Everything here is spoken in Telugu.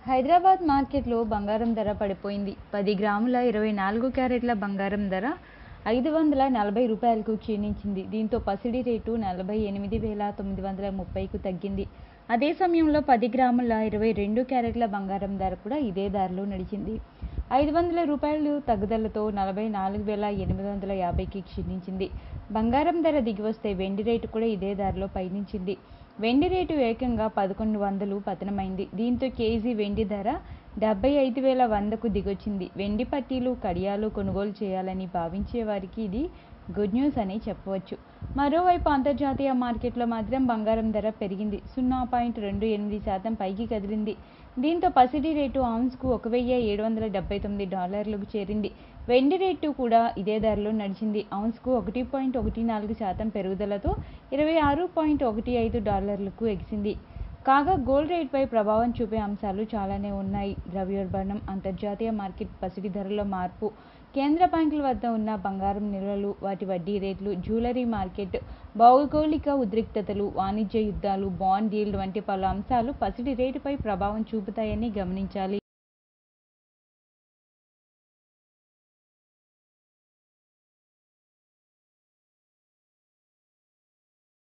హైదరాబాద్ మార్కెట్లో బంగారం ధర పడిపోయింది పది గ్రాముల ఇరవై నాలుగు క్యారెట్ల బంగారం ధర ఐదు వందల నలభై రూపాయలకు క్షీణించింది దీంతో పసిడి రేటు నలభై ఎనిమిది వేల తొమ్మిది వందల ముప్పైకు తగ్గింది అదే సమయంలో పది గ్రాముల ఇరవై రెండు క్యారెట్ల బంగారం ధర కూడా ఇదే ధరలో నడిచింది ఐదు వందల రూపాయలు తగ్గుదలతో నలభై నాలుగు వేల ఎనిమిది వందల యాభైకి క్షీణించింది బంగారం ధర దిగివస్తే వెండి రేటు కూడా ఇదే ధరలో పయనించింది వెండి రేటు ఏకంగా పదకొండు వందలు పతనమైంది దీంతో కేజీ వెండి ధర డెబ్బై ఐదు వేల వందకు దిగొచ్చింది వెండి పట్టీలు కడియాలు కొనుగోలు చేయాలని భావించే వారికి ఇది గుడ్ న్యూస్ అని చెప్పవచ్చు మరోవైపు అంతర్జాతీయ మార్కెట్లో మాత్రం బంగారం ధర పెరిగింది సున్నా పాయింట్ రెండు ఎనిమిది శాతం పైకి కదిలింది దీంతో పసిడి రేటు ఔన్స్కు ఒక వెయ్యి ఏడు వందల డెబ్బై తొమ్మిది డాలర్లకు చేరింది వెండి రేటు కూడా ఇదే ధరలో నడిచింది ఔన్స్కు ఒకటి పాయింట్ ఒకటి నాలుగు శాతం పెరుగుదలతో ఇరవై ఆరు పాయింట్ ఒకటి ఐదు డాలర్లకు ఎగిసింది కాగా గోల్డ్ రేట్పై ప్రభావం చూపే అంశాలు చాలానే ఉన్నాయి ద్రవ్యోల్బణం అంతర్జాతీయ మార్కెట్ పసిడి ధరలో మార్పు కేంద్ర బ్యాంకుల వద్ద ఉన్న బంగారం నిల్వలు వాటి వడ్డీ రేట్లు జ్యువెలరీ మార్కెట్ భౌగోళిక ఉద్రిక్తతలు వాణిజ్య యుద్ధాలు బాండ్ డీల్ వంటి పలు అంశాలు పసిడి రేటుపై ప్రభావం చూపుతాయని గమనించాలి